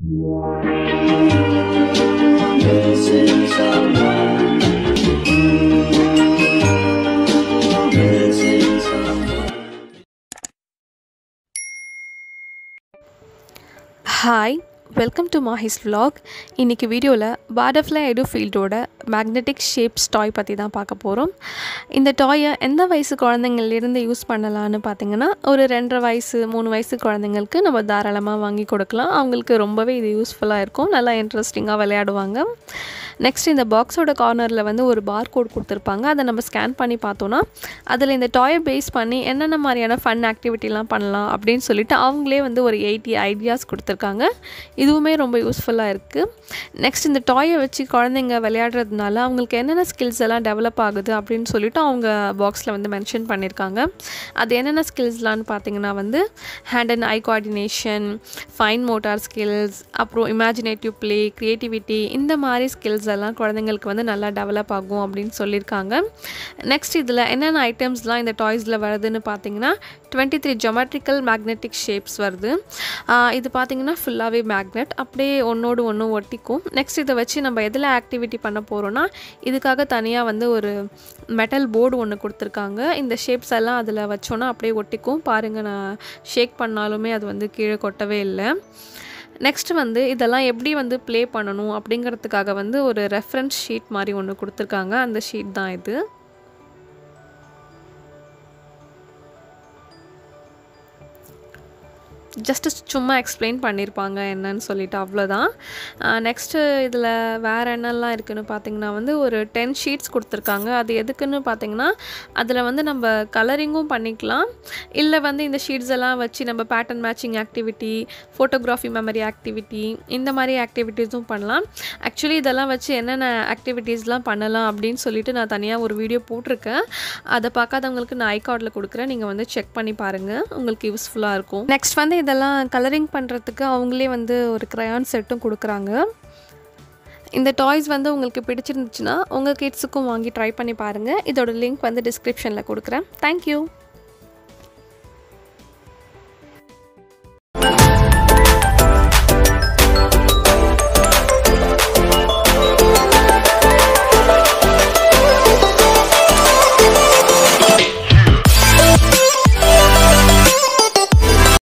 Missing someone. Missing someone. Hi welcome to Mahi's vlog இன்றைக்கி வீடியோவில் butterfly ஐடோ ஃபீல்டோட மேக்னெட்டிக் ஷேப்ஸ் டாய் பற்றி தான் பார்க்க போகிறோம் இந்த டாயை எந்த வயசு குழந்தைங்கள்லேருந்து யூஸ் பண்ணலான்னு பார்த்தீங்கன்னா ஒரு ரெண்டரை வயசு மூணு வயசு குழந்தைங்களுக்கு நம்ம தாராளமாக வாங்கி கொடுக்கலாம் அவங்களுக்கு ரொம்பவே இது யூஸ்ஃபுல்லாக இருக்கும் நல்லா இன்ட்ரெஸ்டிங்காக விளையாடுவாங்க நெக்ஸ்ட் இந்த பாக்ஸோட கார்னரில் வந்து ஒரு பார் கோட் கொடுத்துருப்பாங்க அதை நம்ம ஸ்கேன் பண்ணி பார்த்தோன்னா அதில் இந்த டாயை பேஸ் பண்ணி என்னென்ன மாதிரியான ஃபன் ஆக்டிவிட்டிலாம் பண்ணலாம் அப்படின்னு சொல்லிட்டு அவங்களே வந்து ஒரு எயிட்டி ஐடியாஸ் கொடுத்துருக்காங்க இதுவுமே ரொம்ப யூஸ்ஃபுல்லாக இருக்குது நெக்ஸ்ட் இந்த டாயை வச்சு குழந்தைங்க விளையாடுறதுனால அவங்களுக்கு என்னென்ன ஸ்கில்ஸ் எல்லாம் டெவலப் ஆகுது அப்படின்னு சொல்லிட்டு அவங்க பாக்ஸில் வந்து மென்ஷன் பண்ணியிருக்காங்க அது என்னென்ன ஸ்கில்ஸ்லான்னு பார்த்தீங்கன்னா வந்து hand and eye coordination fine motor skills அப்புறம் இமேஜினேட்டிவ் ப்ளே க்ரியேட்டிவிட்டி இந்த மாதிரி ஸ்கில்ஸ் எல்லாம் குழந்தைங்களுக்கு வந்து நல்லா டெவலப் ஆகும் அப்படின்னு சொல்லியிருக்காங்க நெக்ஸ்ட் இதில் என்னென்ன ஐட்டம்ஸ்லாம் இந்த டாய்ஸில் வருதுன்னு பார்த்தீங்கன்னா twenty three geometrical magnetic shapes வருது ஆஹ் இது பார்த்தீங்கன்னா ஃபுல்லாகவே மேக்னெட் அப்படியே ஒன்றோடு ஒன்று ஒட்டிக்கும் நெக்ஸ்ட் இதை வச்சு நம்ம எதில் ஆக்டிவிட்டி பண்ண போகிறோன்னா இதுக்காக தனியாக வந்து ஒரு மெட்டல் போர்டு ஒன்று கொடுத்துருக்காங்க இந்த ஷேப்ஸ் எல்லாம் அதில் வச்சோன்னா அப்படியே ஒட்டிக்கும் பாருங்கள் நான் ஷேக் பண்ணாலுமே அது வந்து கீழே கொட்டவே இல்லை நெக்ஸ்ட் வந்து இதெல்லாம் எப்படி வந்து ப்ளே பண்ணணும் அப்படிங்கிறதுக்காக வந்து ஒரு ரெஃபரன்ஸ் ஷீட் மாதிரி ஒன்று கொடுத்துருக்காங்க அந்த ஷீட் தான் இது ஜஸ்ட்டு சும்மா எக்ஸ்பிளைன் பண்ணியிருப்பாங்க என்னன்னு சொல்லிட்டு அவ்வளோதான் நெக்ஸ்ட்டு இதில் வேறு என்னெல்லாம் இருக்குன்னு பார்த்தீங்கன்னா வந்து ஒரு டென் ஷீட்ஸ் கொடுத்துருக்காங்க அது எதுக்குன்னு பார்த்தீங்கன்னா அதில் வந்து நம்ம கலரிங்கும் பண்ணிக்கலாம் இல்லை வந்து இந்த ஷீட்ஸ் எல்லாம் வச்சு நம்ம pattern matching activity photography memory activity இந்த மாதிரி ஆக்டிவிட்டீஸும் பண்ணலாம் ஆக்சுவலி இதெல்லாம் வச்சு என்னென்ன ஆக்டிவிட்டீஸ்லாம் பண்ணலாம் அப்படின்னு சொல்லிட்டு நான் தனியாக ஒரு வீடியோ போட்டிருக்கேன் அதை பார்க்காதவங்களுக்கு நான் ஐகார்டில் கொடுக்குறேன் நீங்கள் வந்து செக் பண்ணி பாருங்கள் உங்களுக்கு யூஸ்ஃபுல்லாக இருக்கும் நெக்ஸ்ட் வந்து இதெல்லாம் கலரிங் பண்ணுறதுக்கு அவங்களே வந்து ஒரு க்ரையான் செட்டும் கொடுக்குறாங்க இந்த டாய்ஸ் வந்து உங்களுக்கு பிடிச்சிருந்துச்சுன்னா உங்கள் கிட்ஸுக்கும் வாங்கி ட்ரை பண்ணி பாருங்கள் இதோட லிங்க் வந்து டிஸ்கிரிப்ஷனில் கொடுக்குறேன் தேங்க்யூ